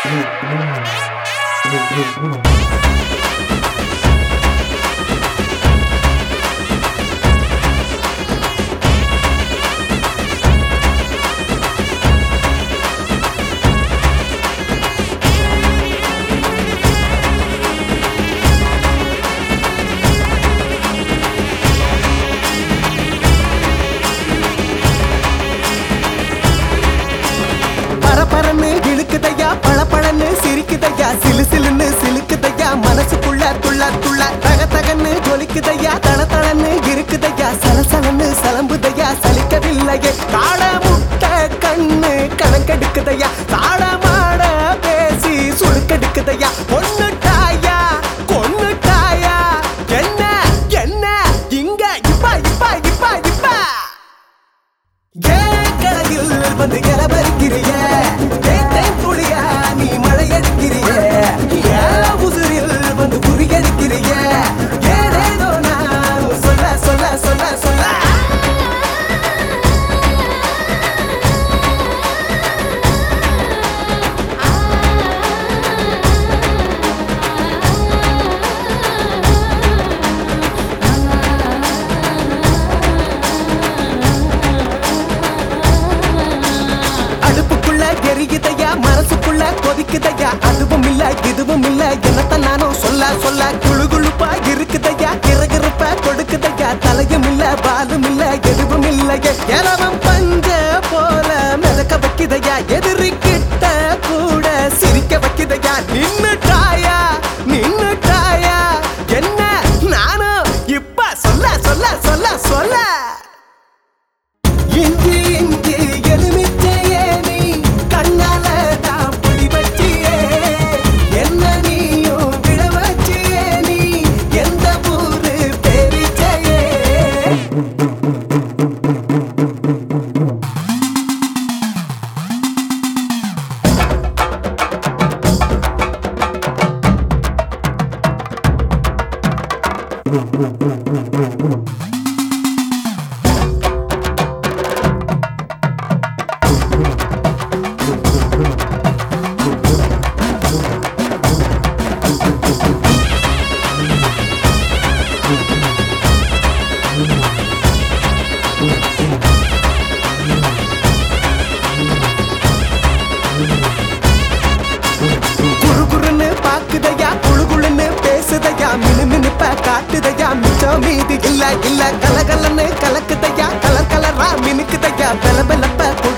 பரபரன்னு இழுக்குதையா பளபளன்னு சிரிக்குதையா சிலு சிலுன்னு சிலுக்குதையா மனசுக்குள்ள துள்ள துள்ள தக தகன்னு ஜொலிக்குதையா தள தளன்னு இருக்குதையா சலசலன்னு சலம்புதையா சலிக்கவில்லையே காட முட்டை கண்ணு கணக்கெடுக்குதையா தாட மாட பேசி சுழுக்கெடுக்குதையா கொன்னுட்டாயா கொன்னுட்டாயா என்ன என்ன இங்க இப்ப இப்ப இப்ப இப்ப ஏன் கடலில் வந்து கிளபரிக்கிறிய தேன் துளியா நீ மழையடிக்கிறிய ஏன் உசுரில் வந்து குறியடிக்கிறிய ஏதேதோ நான் சொல்ல சொல்ல சொல்ல சொல்ல அடுப்புக்குள்ள எரியுதையா மனசுக்குள்ள கொதிக்குதையா அதுவும் இல்ல இதுவும் இல்ல என்னத்தான் நானும் சொல்ல சொல்ல குழு குழுப்பா இருக்குதையா கிரகிருப்ப கொடுக்குதையா தலையும் இல்ல பாலும் இல்ல எதுவும் இல்லையே இளவம் பஞ்ச போல மிதக்க வைக்குதையா எதிரி கிட்ட கூட சிரிக்க வைக்குதையா நின்னுட்டாயா நின்னுட்டாயா என்ன நானும் இப்ப சொல்ல சொல்ல சொல்ல சொல்ல இஞ்சி இஞ்சி எலுமிச்சையே நீ கண்ணால தான் பிடி வச்சியே என்ன நீயும் விழ வச்சியே நீ எந்த ஊரு பேரிச்சையே குறு குறுன்னு பாக்குதையா குழு குழுன்னு பேசுதையா மினு மினுப்ப காட்டுதையா மிச்சம் மீதி இல்ல இல்ல கலகலன்னு கலக்குதையா கலர் கலரா மினுக்குதையா பெல பெலப்ப